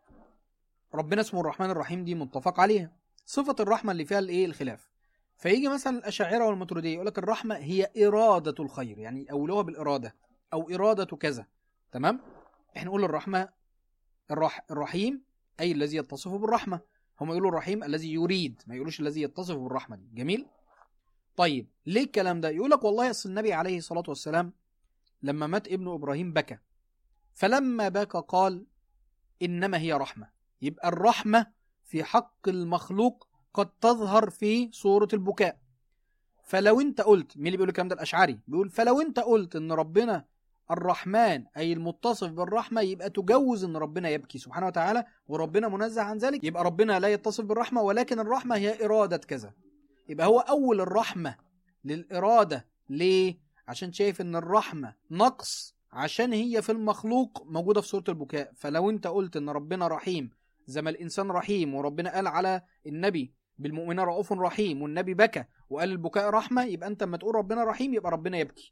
S2: ربنا اسمه الرحمن الرحيم دي متفق عليها صفة الرحمة اللي فيها الايه الخلاف فيجي مثلا الأشاعرة والماتريدية يقول لك الرحمة هي إرادة الخير يعني أولوها بالإرادة أو إرادة كذا تمام احنا نقول الرحمة الرح... الرحيم أي الذي يتصف بالرحمة هم يقولوا الرحيم الذي يريد ما يقولوش الذي يتصف بالرحمة دي جميل طيب ليه الكلام ده يقول لك والله اصل النبي عليه الصلاه والسلام لما مات ابن ابراهيم بكى فلما بكى قال انما هي رحمه يبقى الرحمه في حق المخلوق قد تظهر في صوره البكاء فلو انت قلت مين اللي بيقول الكلام ده الاشعري بيقول فلو انت قلت ان ربنا الرحمن اي المتصف بالرحمه يبقى تجوز ان ربنا يبكي سبحانه وتعالى وربنا منزه عن ذلك يبقى ربنا لا يتصف بالرحمه ولكن الرحمه هي اراده كذا يبقى هو أول الرحمة للإرادة ليه؟ عشان شايف إن الرحمة نقص عشان هي في المخلوق موجودة في سورة البكاء فلو أنت قلت إن ربنا رحيم زي ما الإنسان رحيم وربنا قال على النبي بالمؤمنين رؤوف رحيم والنبي بكى وقال البكاء رحمة يبقى أنت لما تقول ربنا رحيم يبقى ربنا يبكي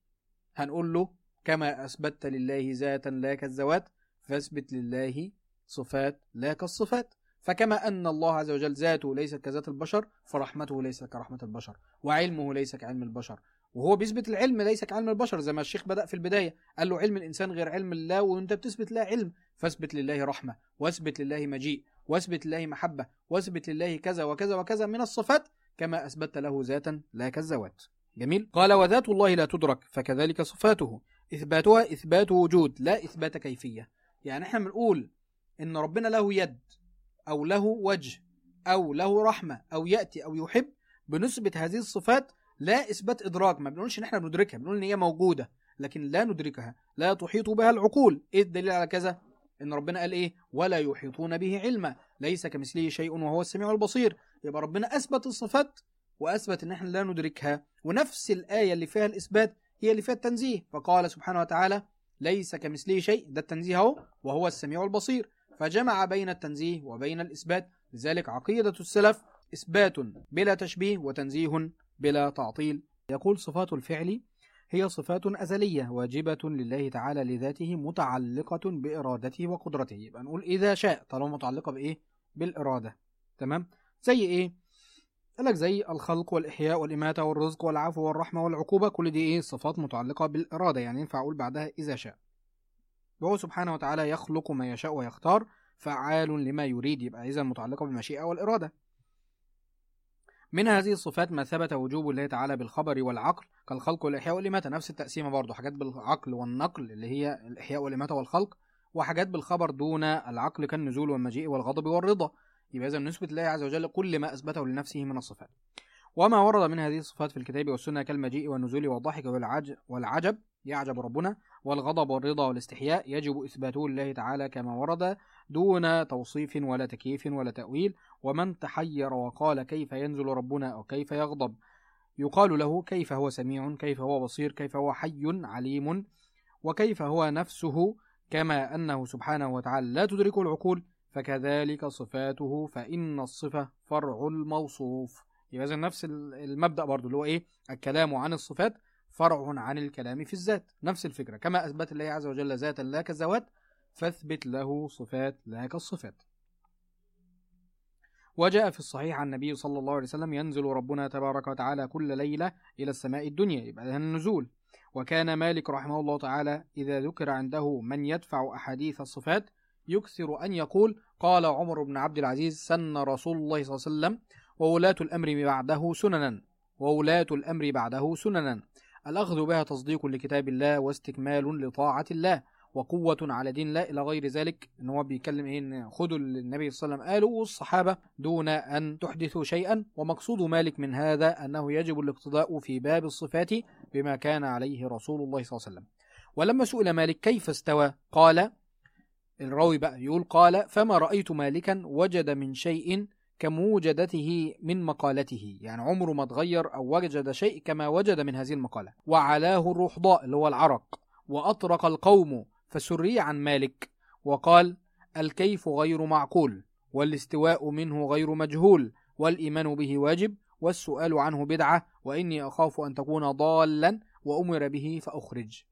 S2: هنقول له كما أثبتت لله ذاتا لا كالذوات فاثبت لله صفات لا كالصفات فكما أن الله عز وجل ذاته ليست كذات البشر فرحمته ليست كرحمة البشر وعلمه ليس كعلم البشر وهو بيثبت العلم ليس كعلم البشر زي ما الشيخ بدأ في البداية قال له علم الإنسان غير علم الله وأنت بتثبت له علم فاثبت لله رحمة واثبت لله مجيء واثبت لله محبة واثبت لله كذا وكذا وكذا من الصفات كما أثبت له ذاتا لا كالذوات جميل قال وذات الله لا تدرك فكذلك صفاته إثباتها إثبات وجود لا إثبات كيفية يعني احنا بنقول إن ربنا له يد أو له وجه أو له رحمة أو يأتي أو يحب بنثبت هذه الصفات لا إثبات إدراك ما بنقولش إن إحنا بندركها بنقول إن هي موجودة لكن لا ندركها لا تحيط بها العقول إيه الدليل على كذا إن ربنا قال إيه ولا يحيطون به علما ليس كمثله شيء وهو السميع البصير يبقى ربنا أثبت الصفات وأثبت إن إحنا لا ندركها ونفس الآية اللي فيها الإثبات هي اللي فيها التنزيه فقال سبحانه وتعالى ليس كمثله شيء ده التنزيه أهو وهو السميع البصير فجمع بين التنزيه وبين الإثبات لذلك عقيدة السلف إثبات بلا تشبيه وتنزيه بلا تعطيل يقول صفات الفعل هي صفات أزلية واجبة لله تعالى لذاته متعلقة بإرادته وقدرته يبقى نقول إذا شاء طالما متعلقة بإيه؟ بالإرادة تمام؟ زي إيه؟ قال لك زي الخلق والإحياء والإماتة والرزق والعفو والرحمة والعقوبة كل دي إيه؟ صفات متعلقة بالإرادة يعني ينفع أقول بعدها إذا شاء وهو سبحانه وتعالى يخلق ما يشاء ويختار فعال لما يريد يبقى إذا متعلقة بالمشيئة والإرادة من هذه الصفات ما ثبت وجوب الله تعالى بالخبر والعقل كالخلق والإحياء والإماتة نفس التقسيمة برضه حاجات بالعقل والنقل اللي هي الإحياء والإماتة والخلق وحاجات بالخبر دون العقل كالنزول والمجيء والغضب والرضا يبقى إذا نثبت الله عز وجل كل ما أثبته لنفسه من الصفات وما ورد من هذه الصفات في الكتاب والسنة كالمجيء والنزول والضحك والعجب, والعجب يعجب ربنا والغضب والرضا والاستحياء يجب إثباته لله تعالى كما ورد دون توصيف ولا تكييف ولا تأويل ومن تحير وقال كيف ينزل ربنا أو كيف يغضب يقال له كيف هو سميع كيف هو بصير كيف هو حي عليم وكيف هو نفسه كما أنه سبحانه وتعالى لا تدركه العقول فكذلك صفاته فإن الصفة فرع الموصوف يبقى إذن نفس المبدأ برضو اللي هو إيه الكلام عن الصفات فرع عن الكلام في الذات نفس الفكرة كما أثبت الله عز وجل ذاتا لا كالذوات فاثبت له صفات لا كالصفات وجاء في الصحيح عن النبي صلى الله عليه وسلم ينزل ربنا تبارك وتعالى كل ليلة إلى السماء الدنيا يبقى ده النزول وكان مالك رحمه الله تعالى إذا ذكر عنده من يدفع أحاديث الصفات يكثر أن يقول قال عمر بن عبد العزيز سن رسول الله صلى الله عليه وسلم وولاة الأمر بعده سننا وولاة الأمر بعده سننا الأخذ بها تصديق لكتاب الله واستكمال لطاعة الله وقوة على دين الله إلى غير ذلك إن هو بيتكلم إيه إن خدوا النبي صلى الله عليه وسلم قالوا والصحابة دون أن تحدثوا شيئا ومقصود مالك من هذا أنه يجب الاقتداء في باب الصفات بما كان عليه رسول الله صلى الله عليه وسلم ولما سئل مالك كيف استوى قال الراوي بقى يقول قال فما رأيت مالكا وجد من شيء كموجدته من مقالته يعني عمره ما اتغير أو وجد شيء كما وجد من هذه المقالة وعلاه الرحضاء اللي هو العرق وأطرق القوم فسري عن مالك وقال الكيف غير معقول والاستواء منه غير مجهول والإيمان به واجب والسؤال عنه بدعة وإني أخاف أن تكون ضالا وأمر به فأخرج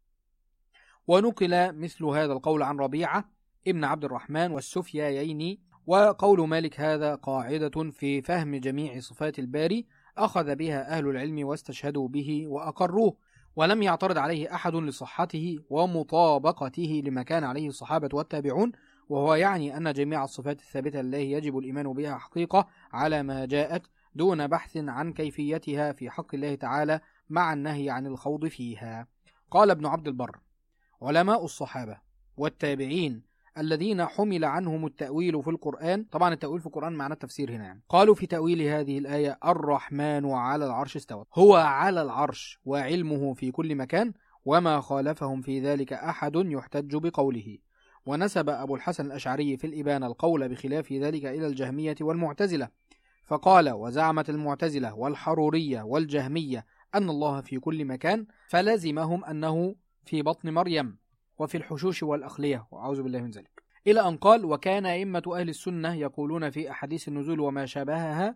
S2: ونقل مثل هذا القول عن ربيعة ابن عبد الرحمن والسفيايين وقول مالك هذا قاعدة في فهم جميع صفات الباري أخذ بها أهل العلم واستشهدوا به وأقروه ولم يعترض عليه أحد لصحته ومطابقته لما كان عليه الصحابة والتابعون وهو يعني أن جميع الصفات الثابتة لله يجب الإيمان بها حقيقة على ما جاءت دون بحث عن كيفيتها في حق الله تعالى مع النهي عن الخوض فيها قال ابن عبد البر علماء الصحابة والتابعين الذين حمل عنهم التأويل في القرآن طبعا التأويل في القرآن معناه التفسير هنا يعني قالوا في تأويل هذه الآية الرحمن على العرش استوى هو على العرش وعلمه في كل مكان وما خالفهم في ذلك أحد يحتج بقوله ونسب أبو الحسن الأشعري في الإبانة القول بخلاف ذلك إلى الجهمية والمعتزلة فقال وزعمت المعتزلة والحرورية والجهمية أن الله في كل مكان فلزمهم أنه في بطن مريم وفي الحشوش والأخلية وأعوذ بالله من ذلك إلى أن قال وكان أئمة أهل السنة يقولون في أحاديث النزول وما شابهها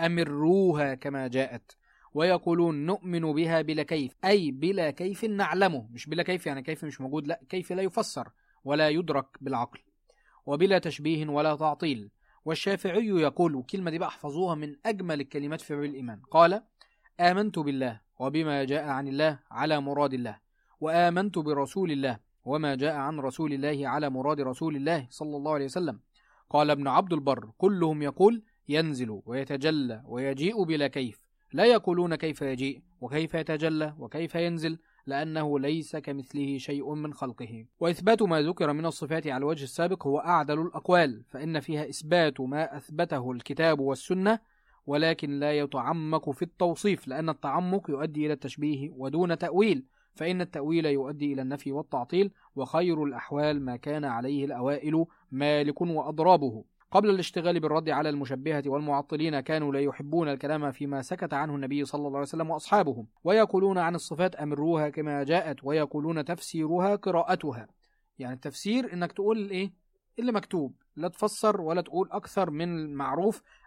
S2: أمروها كما جاءت ويقولون نؤمن بها بلا كيف أي بلا كيف نعلمه مش بلا كيف يعني كيف مش موجود لا كيف لا يفسر ولا يدرك بالعقل وبلا تشبيه ولا تعطيل والشافعي يقول وكلمة دي بقى احفظوها من أجمل الكلمات في باب الإيمان قال آمنت بالله وبما جاء عن الله على مراد الله وآمنت برسول الله وما جاء عن رسول الله على مراد رسول الله صلى الله عليه وسلم قال ابن عبد البر كلهم يقول ينزل ويتجلى ويجيء بلا كيف لا يقولون كيف يجيء وكيف يتجلى وكيف ينزل لأنه ليس كمثله شيء من خلقه وإثبات ما ذكر من الصفات على الوجه السابق هو أعدل الأقوال فإن فيها إثبات ما أثبته الكتاب والسنة ولكن لا يتعمق في التوصيف لأن التعمق يؤدي إلى التشبيه ودون تأويل فإن التأويل يؤدي إلى النفي والتعطيل وخير الأحوال ما كان عليه الأوائل مالك وأضرابه قبل الاشتغال بالرد على المشبهة والمعطلين كانوا لا يحبون الكلام فيما سكت عنه النبي صلى الله عليه وسلم وأصحابه ويقولون عن الصفات أمروها كما جاءت ويقولون تفسيرها قراءتها يعني التفسير إنك تقول إيه اللي مكتوب لا تفسر ولا تقول أكثر من المعروف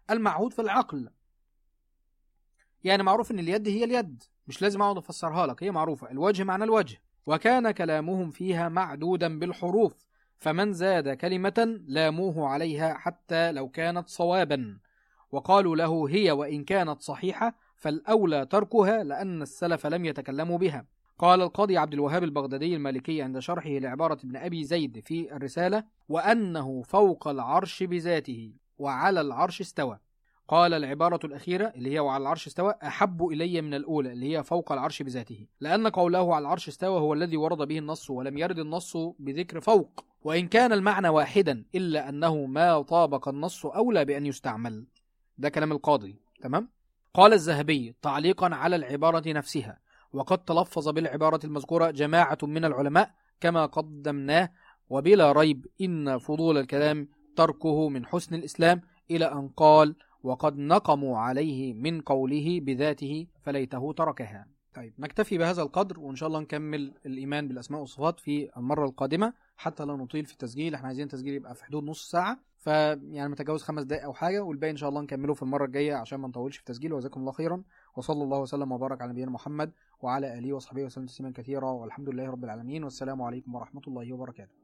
S2: المعهود في العقل يعني معروف ان اليد هي اليد مش لازم اقعد افسرها لك هي معروفه الوجه معنى الوجه وكان كلامهم فيها معدودا بالحروف فمن زاد كلمه لاموه عليها حتى لو كانت صوابا وقالوا له هي وان كانت صحيحه فالاولى تركها لان السلف لم يتكلموا بها قال القاضي عبد الوهاب البغدادي المالكي عند شرحه لعبارة ابن أبي زيد في الرسالة وأنه فوق العرش بذاته وعلى العرش استوى قال العبارة الأخيرة اللي هي وعلى العرش استوى أحب إلي من الأولى اللي هي فوق العرش بذاته لأن قوله على العرش استوى هو الذي ورد به النص ولم يرد النص بذكر فوق وإن كان المعنى واحدا إلا أنه ما طابق النص أولى بأن يستعمل ده كلام القاضي تمام قال الذهبي تعليقا على العبارة نفسها وقد تلفظ بالعبارة المذكورة جماعة من العلماء كما قدمناه وبلا ريب إن فضول الكلام تركه من حسن الإسلام إلى أن قال وقد نقموا عليه من قوله بذاته فليته تركها طيب نكتفي بهذا القدر وإن شاء الله نكمل الإيمان بالأسماء والصفات في المرة القادمة حتى لا نطيل في التسجيل احنا عايزين التسجيل يبقى في حدود نص ساعة فيعني متجاوز خمس دقائق أو حاجة والباقي إن شاء الله نكمله في المرة الجاية عشان ما نطولش في التسجيل وجزاكم الله خيرا وصلى الله وسلم وبارك على نبينا محمد وعلى آله وصحبه وسلم تسليما كثيرا والحمد لله رب العالمين والسلام عليكم ورحمة الله وبركاته